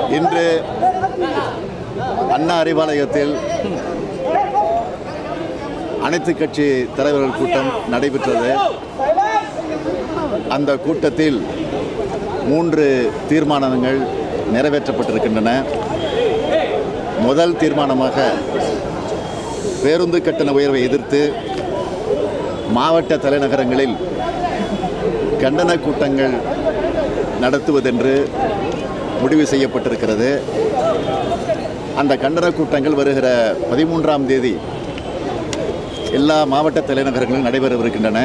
இன்று அண்ணா அறிவாலயத்தில் அனைத்து கட்சி தலைவர்கள் கூட்டம் நடைபெற்றது அந்த கூட்டத்தில் மூன்று தீர்மானங்கள் நிறைவேற்றப்பட்டிருக்கின்றன முதல் தீர்மானமாக பேருந்து கட்டண உயர்வை எதிர்த்து மாவட்ட தலைநகரங்களில் கண்டன கூட்டங்கள் நடத்துவதென்று முடிவு செய்யப்பட்டிருக்கிறது அந்த கண்டன கூட்டங்கள் வருகிற பதிமூன்றாம் தேதி எல்லா மாவட்ட தலைநகரங்களிலும் நடைபெறவிருக்கின்றன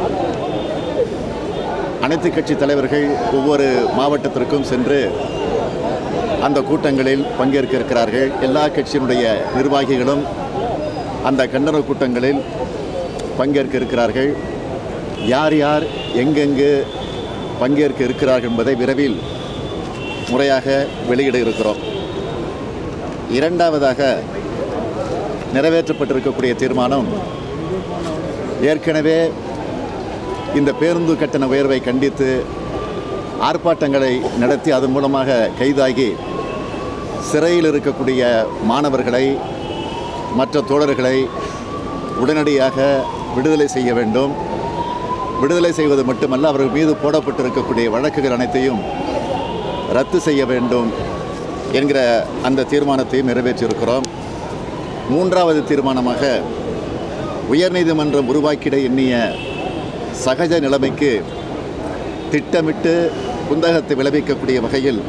அனைத்து கட்சி தலைவர்கள் ஒவ்வொரு மாவட்டத்திற்கும் சென்று அந்த கூட்டங்களில் பங்கேற்க இருக்கிறார்கள் எல்லா கட்சியினுடைய நிர்வாகிகளும் அந்த கண்டன கூட்டங்களில் பங்கேற்க இருக்கிறார்கள் யார் யார் எங்கெங்கு பங்கேற்க இருக்கிறார்கள் என்பதை விரைவில் முறையாக வெளியிட இருக்கிறோம் இரண்டாவதாக நிறைவேற்றப்பட்டிருக்கக்கூடிய தீர்மானம் ஏற்கனவே இந்த பேருந்து கட்டண உயர்வை கண்டித்து ஆர்ப்பாட்டங்களை நடத்தி அதன் மூலமாக கைதாகி சிறையில் இருக்கக்கூடிய மாணவர்களை மற்ற தோழர்களை உடனடியாக விடுதலை செய்ய வேண்டும் விடுதலை செய்வது மட்டுமல்ல அவர்கள் மீது போடப்பட்டிருக்கக்கூடிய வழக்குகள் அனைத்தையும் ரத்து செய்ய வேண்டும் என்கிற அந்த தீர்மானத்தையும் நிறைவேற்றியிருக்கிறோம் மூன்றாவது தீர்மானமாக உயர்நீதிமன்றம் உருவாக்கிட எண்ணிய சகஜ நிலைமைக்கு திட்டமிட்டு குந்தகத்தை விளைவிக்கக்கூடிய வகையில்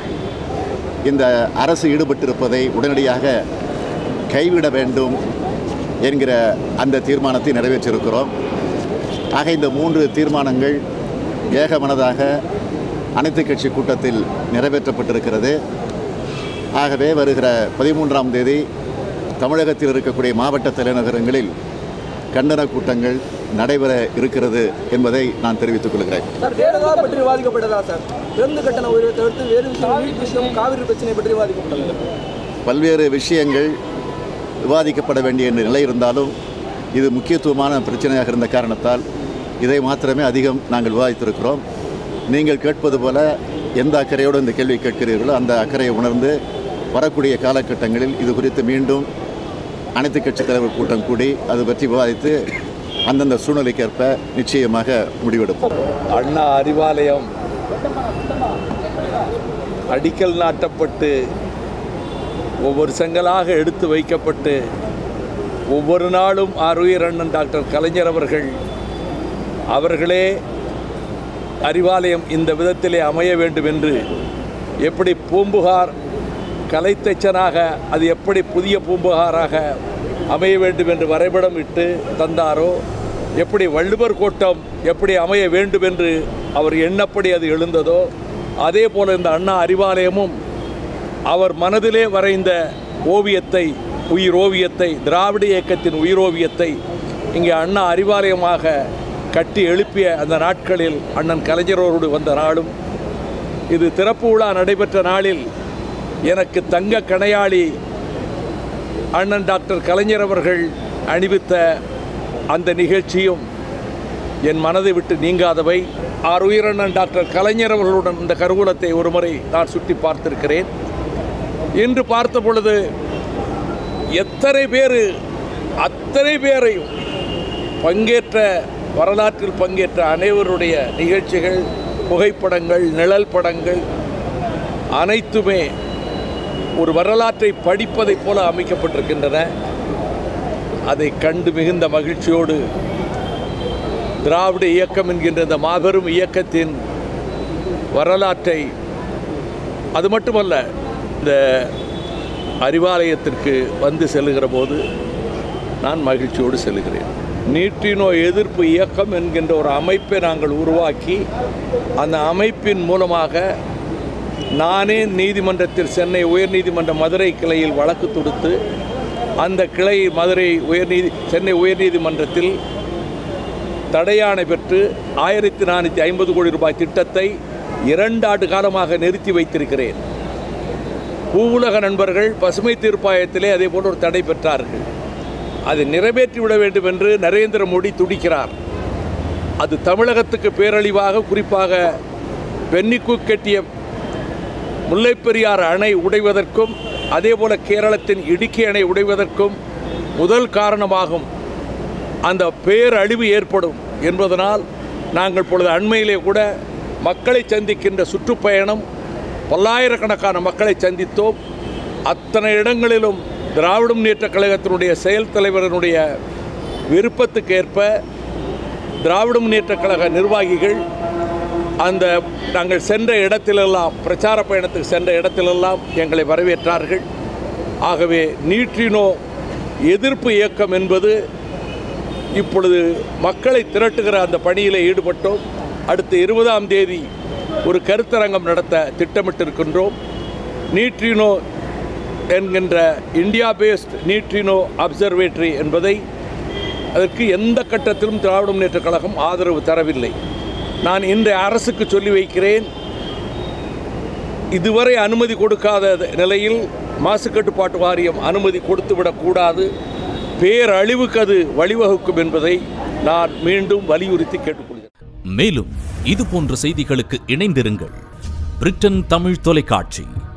இந்த அரசு ஈடுபட்டிருப்பதை உடனடியாக கைவிட வேண்டும் என்கிற அந்த தீர்மானத்தை நிறைவேற்றியிருக்கிறோம் ஆக இந்த மூன்று தீர்மானங்கள் ஏகமனதாக அனைத்து கட்சி கூட்டத்தில் நிறைவேற்றப்பட்டிருக்கிறது ஆகவே வருகிற பதிமூன்றாம் தேதி தமிழகத்தில் இருக்கக்கூடிய மாவட்ட தலைநகரங்களில் கண்டன கூட்டங்கள் நடைபெற இருக்கிறது என்பதை நான் தெரிவித்துக் கொள்கிறேன் சார் வேறு ஏதாவது பற்றி விவாதிக்கப்பட்டதா சார் பேருந்து கட்டண உயர்வை தவிர்த்து வேறு விஷயம் நீட் விஷயம் காவிரி பிரச்சனை பற்றி விவாதிக்கப்பட்டது பல்வேறு விஷயங்கள் விவாதிக்கப்பட வேண்டிய நிலை இருந்தாலும் இது முக்கியத்துவமான பிரச்சனையாக இருந்த காரணத்தால் இதை மாத்திரமே அதிகம் நாங்கள் விவாதித்திருக்கிறோம் நீங்கள் கேட்பது போல எந்த அக்கறையோடு இந்த கேள்வி கேட்கிறீர்களோ அந்த அக்கறையை உணர்ந்து வரக்கூடிய காலகட்டங்களில் இது குறித்து மீண்டும் அனைத்து கட்சித் தலைவர் கூட்டம் கூடி அது பற்றி விவாதித்து அந்தந்த சூழ்நிலைக்கேற்ப நிச்சயமாக முடிவெடுப்போம் அண்ணா அறிவாலயம் அடிக்கல் நாட்டப்பட்டு ஒவ்வொரு செங்கலாக எடுத்து வைக்கப்பட்டு ஒவ்வொரு நாளும் ஆருயிர் அண்ணன் டாக்டர் கலைஞர் அவர்கள் அவர்களே அறிவாலயம் இந்த விதத்திலே அமைய வேண்டும் என்று எப்படி பூம்புகார் கலைத்தச்சனாக அது எப்படி புதிய பூம்புகாராக அமைய வேண்டும் என்று வரைபடம் இட்டு தந்தாரோ எப்படி வள்ளுவர் கோட்டம் எப்படி அமைய வேண்டும் என்று அவர் எண்ணப்படி அது எழுந்ததோ அதே போல இந்த அண்ணா அறிவாலயமும் அவர் மனதிலே வரைந்த ஓவியத்தை உயிர் ஓவியத்தை திராவிட இயக்கத்தின் உயிரோவியத்தை இங்கே அண்ணா அறிவாலயமாக கட்டி எழுப்பிய அந்த நாட்களில் அண்ணன் கலைஞரோடு வந்த நாளும் இது திறப்பு விழா நடைபெற்ற நாளில் எனக்கு தங்க கணையாளி அண்ணன் டாக்டர் கலைஞர் அவர்கள் அணிவித்த அந்த நிகழ்ச்சியும் என் மனதை விட்டு நீங்காதவை ஆர் உயிரண்ணன் டாக்டர் கலைஞர் அவர்களுடன் இந்த கருவூலத்தை ஒருமுறை நான் சுட்டி பார்த்திருக்கிறேன் இன்று பார்த்த பொழுது எத்தனை பேர் அத்தனை பேரையும் பங்கேற்ற வரலாற்றில் பங்கேற்ற அனைவருடைய நிகழ்ச்சிகள் புகைப்படங்கள் நிழல் படங்கள் அனைத்துமே ஒரு வரலாற்றை படிப்பதைப் போல அமைக்கப்பட்டிருக்கின்றன அதை கண்டு மிகுந்த மகிழ்ச்சியோடு திராவிட இயக்கம் என்கின்ற இந்த மாபெரும் இயக்கத்தின் வரலாற்றை அது மட்டுமல்ல இந்த அறிவாலயத்திற்கு வந்து செல்லுகிற போது நான் மகிழ்ச்சியோடு செல்கிறேன் நீட்டினோ எதிர்ப்பு இயக்கம் என்கின்ற ஒரு அமைப்பை நாங்கள் உருவாக்கி அந்த அமைப்பின் மூலமாக நானே நீதிமன்றத்தில் சென்னை உயர்நீதிமன்ற மதுரை கிளையில் வழக்கு தொடுத்து அந்த கிளை மதுரை உயர்நீதி சென்னை உயர்நீதிமன்றத்தில் தடையாணை பெற்று ஆயிரத்தி நானூற்றி ஐம்பது கோடி ரூபாய் திட்டத்தை இரண்டு ஆண்டு காலமாக நிறுத்தி வைத்திருக்கிறேன் பூவுலக நண்பர்கள் பசுமை தீர்ப்பாயத்திலே அதே போன்று ஒரு தடை பெற்றார்கள் அதை நிறைவேற்றிவிட வேண்டும் என்று நரேந்திர மோடி துடிக்கிறார் அது தமிழகத்துக்கு பேரழிவாக குறிப்பாக பென்னிக்கு கட்டிய முல்லைப்பெரியாறு அணை உடைவதற்கும் அதேபோல கேரளத்தின் இடுக்கி அணை உடைவதற்கும் முதல் காரணமாகும் அந்த பேரழிவு ஏற்படும் என்பதனால் நாங்கள் பொழுது அண்மையிலே கூட மக்களை சந்திக்கின்ற சுற்றுப்பயணம் பல்லாயிரக்கணக்கான மக்களை சந்தித்தோம் அத்தனை இடங்களிலும் திராவிட முன்னேற்றக் கழகத்தினுடைய செயல் தலைவரனுடைய விருப்பத்துக்கேற்ப திராவிட முன்னேற்றக் கழக நிர்வாகிகள் அந்த நாங்கள் சென்ற இடத்திலெல்லாம் பிரச்சார பயணத்துக்கு சென்ற இடத்திலெல்லாம் எங்களை வரவேற்றார்கள் ஆகவே நீட்ரினோ எதிர்ப்பு இயக்கம் என்பது இப்பொழுது மக்களை திரட்டுகிற அந்த பணியில் ஈடுபட்டோம் அடுத்த இருபதாம் தேதி ஒரு கருத்தரங்கம் நடத்த திட்டமிட்டிருக்கின்றோம் நீட்ரினோ என்கின்ற இந்தியா பேஸ்ட் நீட்ரினோ அப்சர்வேட்டரி என்பதை அதற்கு எந்த கட்டத்திலும் திராவிட முன்னேற்றக் கழகம் ஆதரவு தரவில்லை நான் இன்றைய அரசுக்கு சொல்லி வைக்கிறேன் இதுவரை அனுமதி கொடுக்காத நிலையில் மாசு கட்டுப்பாட்டு வாரியம் அனுமதி கொடுத்துவிடக்கூடாது பேரழிவுக்கு அது வழிவகுக்கும் என்பதை நான் மீண்டும் வலியுறுத்தி கேட்டுக்கொள்கிறேன் மேலும் இது போன்ற செய்திகளுக்கு இணைந்திருங்கள் பிரிட்டன் தமிழ் தொலைக்காட்சி